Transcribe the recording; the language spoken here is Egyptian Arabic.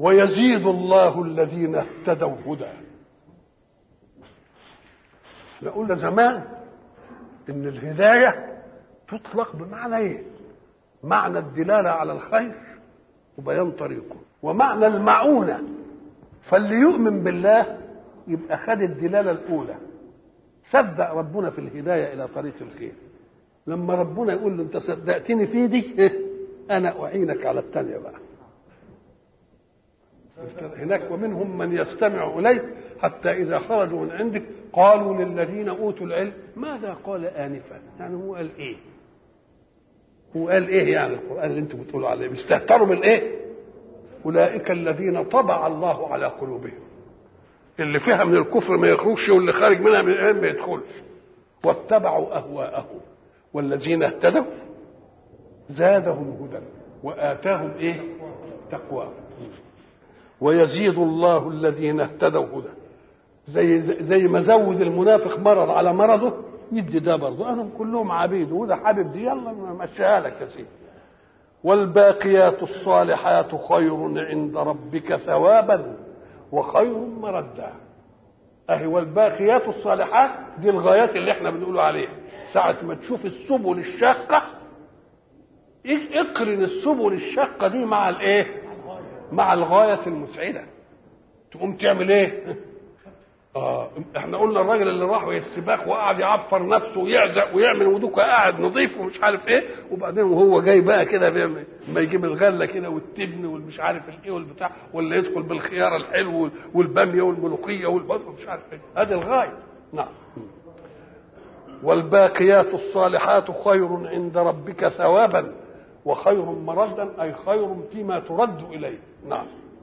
ويزيد الله الذين اهتدوا هدى احنا قلنا زمان ان الهدايه تطلق بمعنى ايه معنى الدلاله على الخير وبيان طريقه ومعنى المعونه فاللي يؤمن بالله يبقى خد الدلاله الاولى صدق ربنا في الهدايه الى طريق الخير لما ربنا يقول له انت صدقتني في دي انا اعينك على الثانيه بقى هناك ومنهم من يستمع اليك حتى اذا خرجوا من عندك قالوا للذين اوتوا العلم ماذا قال انفا يعني هو قال ايه هو قال ايه يعني القران اللي انتم بتقولوا عليه بيستهتروا بالايه اولئك الذين طبع الله على قلوبهم اللي فيها من الكفر ما يخرجش واللي خارج منها من الإيمان ما يدخلش واتبعوا اهواءهم والذين اهتدوا زادهم هدى واتاهم ايه تقوى ويزيد الله الذين اهتدوا هدى زي زي ما زود المنافق مرض على مرضه يدي ده برضه انا كلهم عبيد وده حابب دي يلا مشيها لك يا سيدي والباقيات الصالحات خير عند ربك ثوابا وخير مردا اهي والباقيات الصالحات دي الغايات اللي احنا بنقول عليها ساعة ما تشوف السبل الشاقة اقرن السبل الشاقة دي مع الايه مع الغاية المسعدة تقوم تعمل ايه اه احنا قلنا الراجل اللي راح السباق وقعد يعفر نفسه ويعزق ويعمل ودوكه قاعد نظيف ومش عارف ايه وبعدين وهو جاي بقى كده لما يجيب الغله كده والتبن والمش عارف الايه والبتاع ولا يدخل بالخيار الحلو والباميه والملوخيه والبصل ومش عارف ايه هذه الغايه نعم والباقيات الصالحات خير عند ربك ثوابا وخير مردا اي خير فيما ترد اليه نعم